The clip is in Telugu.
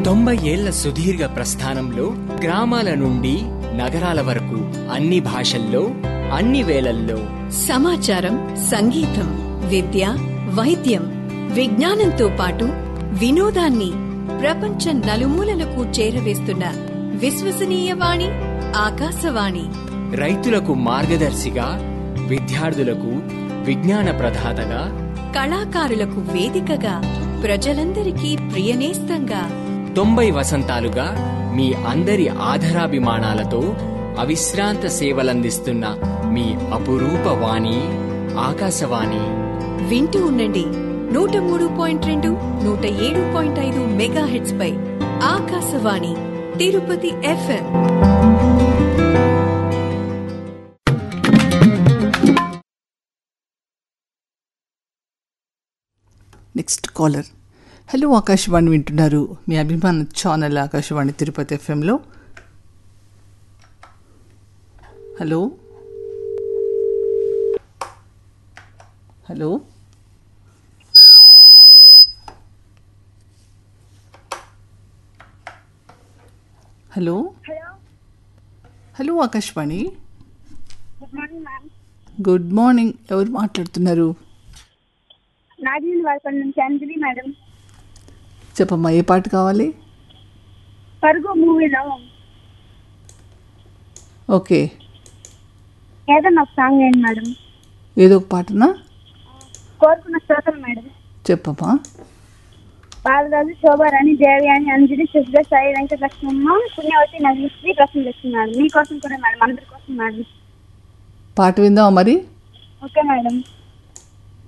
తొంభై ఏళ్ల సుదీర్ఘ ప్రస్థానంలో గ్రామాల నుండి నగరాల వరకు అన్ని భాషల్లో అన్ని వేళల్లో సమాచారం సంగీతం విద్య వైద్యం విజ్ఞానంతో పాటు వినోదాన్ని ప్రపంచం నలుమూలలకు చేరవేస్తున్న విశ్వసనీయ వాణి ఆకాశవాణి రైతులకు మార్గదర్శిగా విద్యార్థులకు విజ్ఞాన ప్రదాతగా కళాకారులకు వేదికగా ప్రజలందరికీ ప్రియనేస్తంగా తొంభై వసంతాలుగా మీ అందరి ఆధరాభిమానాలతో అవిశ్రాంత సేవలందిస్తున్న మీ అపురూప వాణి ఆకాశవాణి వింటూ ఉండండి నూట మూడు పాయింట్ రెండు నూట ఏడు పాయింట్ ఐదు మెగా హెడ్స్ పై Akashvani Tirupati FM next caller hello Akashvani వింటున్నారు మీ అభిమాన ఛానల్ ఆకాశవాణి తిరుపతి ఎఫ్ఎంలో hello hello hello hello Akashvani good morning ma'am good morning ఎవరు మాట్లాడుతున్నారు నాగిని వాడపల్లి నుంచి అంజలి మేడం చెప్పమ్మా ఏ పాట కావాలి పరుగు మూవీలో ఓకే ఏదన్నా ఒక సాంగ్ వేయండి మేడం ఏదో ఒక పాటనా కోరుకున్న శ్రోతలు మేడం చెప్పమ్మా బాలరాజు శోభారాణి దేవయాని అంజలి సుష్ద సాయి వెంకటలక్ష్మమ్మ పుణ్యవతి నగరిశ్రీ ప్రశ్న తెచ్చున్నాడు మీకోసం కూడా మేడం అందరి కోసం మేడం పాట విందామా మరి ఓకే మేడం